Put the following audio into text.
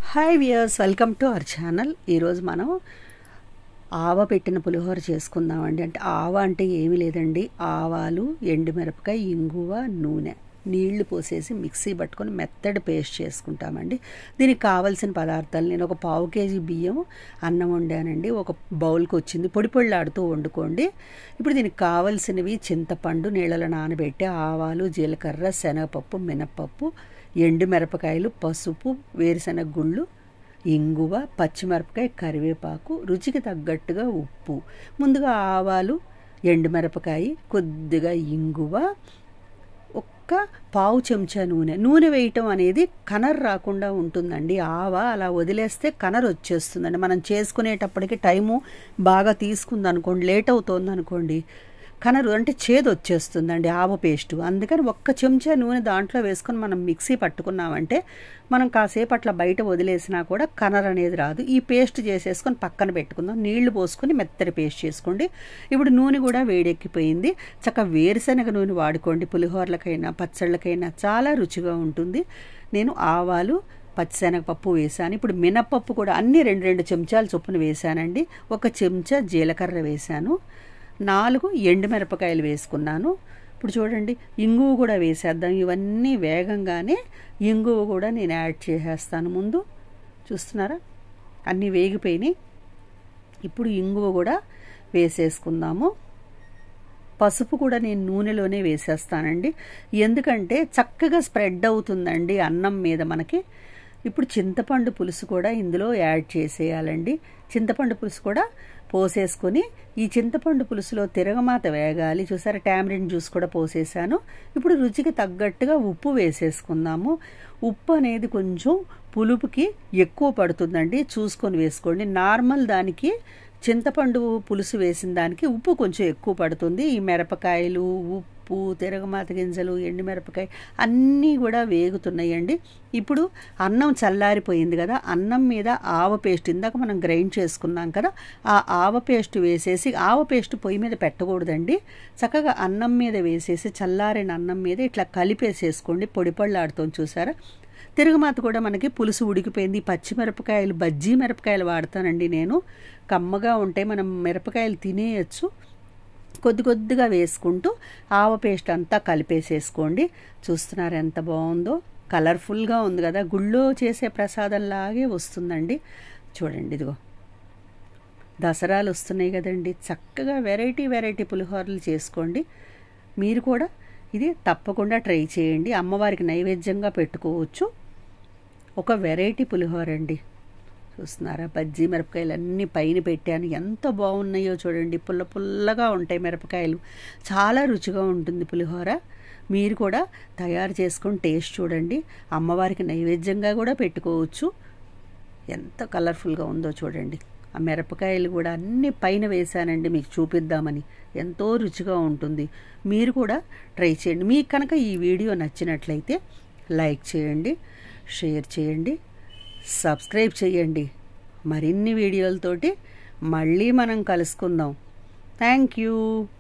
hi viewers welcome to our channel ఈరోజు మనం ఆవ పెట్టిన పులిహోర చేసుకుందామండి అంటే ఆవ అంటే ఏమీ లేదండి ఆవాలు ఎండుమిరపకాయ ఇంగువ నూనె నీళ్లు పోసేసి మిక్సీ పట్టుకొని మెత్తడి పేస్ట్ చేసుకుంటామండి దీనికి కావాల్సిన పదార్థాలు నేను ఒక పావు కేజీ బియ్యం అన్నం వండానండి ఒక బౌల్కి వచ్చింది పొడి పొళ్ళాడుతూ వండుకోండి ఇప్పుడు దీనికి కావాల్సినవి చింతపండు నీళ్ళలో నానబెట్టి ఆవాలు జీలకర్ర శనగపప్పు మినప్పప్పు ఎండుమిరపకాయలు పసుపు వేరుశనగ గుళ్ళు ఇంగువ పచ్చిమిరపకాయ కరివేపాకు రుచికి తగ్గట్టుగా ఉప్పు ముందుగా ఆవాలు ఎండుమిరపకాయ కొద్దిగా ఇంగువ ఒక్క పావు చెంచా నూనె నూనె వేయటం అనేది కనర్ రాకుండా ఉంటుందండి ఆవ అలా వదిలేస్తే కనర్ వచ్చేస్తుందండి మనం చేసుకునేటప్పటికి టైము బాగా తీసుకుంది అనుకోండి లేట్ అవుతుంది అనుకోండి కనరు అంటే చేదు వచ్చేస్తుందండి ఆవ పేస్టు అందుకని ఒక్క చెంచా నూనె దాంట్లో వేసుకొని మనం మిక్సీ పట్టుకున్నామంటే మనం కాసేపు అట్లా బయట వదిలేసినా కూడా కనర్ అనేది రాదు ఈ పేస్ట్ చేసేసుకొని పక్కన పెట్టుకుందాం నీళ్లు పోసుకొని మెత్తడి పేస్ట్ చేసుకోండి ఇప్పుడు నూనె కూడా వేడెక్కిపోయింది చక్కగా వేరుశనగ నూనె వాడుకోండి పులిహోరలకైనా పచ్చళ్ళకైనా చాలా రుచిగా ఉంటుంది నేను ఆవాలు పచ్చిశనగపప్పు వేసాను ఇప్పుడు మినప్పప్పు కూడా అన్ని రెండు రెండు చెంచాల చొప్పున వేసానండి ఒక చెంచా జీలకర్ర వేశాను నాలుగు ఎండుమిరపకాయలు వేసుకున్నాను ఇప్పుడు చూడండి ఇంగువ కూడా వేసేద్దాం ఇవన్నీ వేగంగానే ఇంగువ కూడా నేను యాడ్ చేసేస్తాను ముందు చూస్తున్నారా అన్నీ వేగిపోయినాయి ఇప్పుడు ఇంగువ కూడా వేసేసుకుందాము పసుపు కూడా నేను నూనెలోనే వేసేస్తానండి ఎందుకంటే చక్కగా స్ప్రెడ్ అవుతుందండి అన్నం మీద మనకి ఇప్పుడు చింతపండు పులుసు కూడా ఇందులో యాడ్ చేసేయాలండి చింతపండు పులుసు కూడా పోసేసుకొని ఈ చింతపండు పులుసులో తిరగమాత వేగాలి చూసారా టామరిన్ జ్యూస్ కూడా పోసేసాను ఇప్పుడు రుచికి తగ్గట్టుగా ఉప్పు వేసేసుకుందాము ఉప్పు అనేది కొంచెం పులుపుకి ఎక్కువ పడుతుందండి చూసుకొని వేసుకోండి నార్మల్ దానికి చింతపండు పులుసు వేసిన దానికి ఉప్పు కొంచెం ఎక్కువ పడుతుంది ఈ మిరపకాయలు ఉప్పు తిరగమాత గింజలు ఎండుమిరపకాయ అన్నీ కూడా వేగుతున్నాయండి ఇప్పుడు అన్నం చల్లారిపోయింది కదా అన్నం మీద ఆవ పేస్ట్ ఇందాక మనం గ్రైండ్ చేసుకున్నాం కదా ఆ ఆవ పేస్ట్ వేసేసి ఆవ పేస్ట్ పొయ్యి మీద పెట్టకూడదండి చక్కగా అన్నం మీద వేసేసి చల్లారిన అన్నం మీద ఇట్లా కలిపేసేసుకోండి పొడి పళ్ళాడుతాం చూసారా తిరుగుమాత కూడా మనకి పులుసు ఉడికిపోయింది పచ్చిమిరపకాయలు బజ్జీ మిరపకాయలు వాడతానండి నేను కమ్మగా ఉంటే మనం మిరపకాయలు తినేయచ్చు కొద్ది కొద్దిగా వేసుకుంటూ ఆవ పేస్ట్ అంతా కలిపేసేసుకోండి చూస్తున్నారు ఎంత బాగుందో కలర్ఫుల్గా ఉంది కదా గుళ్ళో చేసే ప్రసాదంలాగే వస్తుందండి చూడండి ఇదిగో దసరాలు వస్తున్నాయి కదండి చక్కగా వెరైటీ వెరైటీ పులిహోరలు చేసుకోండి మీరు కూడా ఇది తప్పకుండా ట్రై చేయండి అమ్మవారికి నైవేద్యంగా పెట్టుకోవచ్చు ఒక వెరైటీ పులిహోర అండి చూస్తున్నారా బజ్జీ మిరపకాయలు అన్నీ పైన పెట్టాను ఎంత బాగున్నాయో చూడండి పుల్ల పుల్లగా ఉంటాయి మిరపకాయలు చాలా రుచిగా ఉంటుంది పులిహోర మీరు కూడా తయారు చేసుకొని టేస్ట్ చూడండి అమ్మవారికి నైవేద్యంగా కూడా పెట్టుకోవచ్చు ఎంత కలర్ఫుల్గా ఉందో చూడండి ఆ మిరపకాయలు కూడా అన్ని పైన వేశానండి మీకు చూపిద్దామని ఎంతో రుచిగా ఉంటుంది మీరు కూడా ట్రై చేయండి మీకు కనుక ఈ వీడియో నచ్చినట్లయితే లైక్ చేయండి షేర్ చేయండి సబ్స్క్రైబ్ చేయండి మరిన్ని వీడియోలతోటి మళ్ళీ మనం కలుసుకుందాం థ్యాంక్ యూ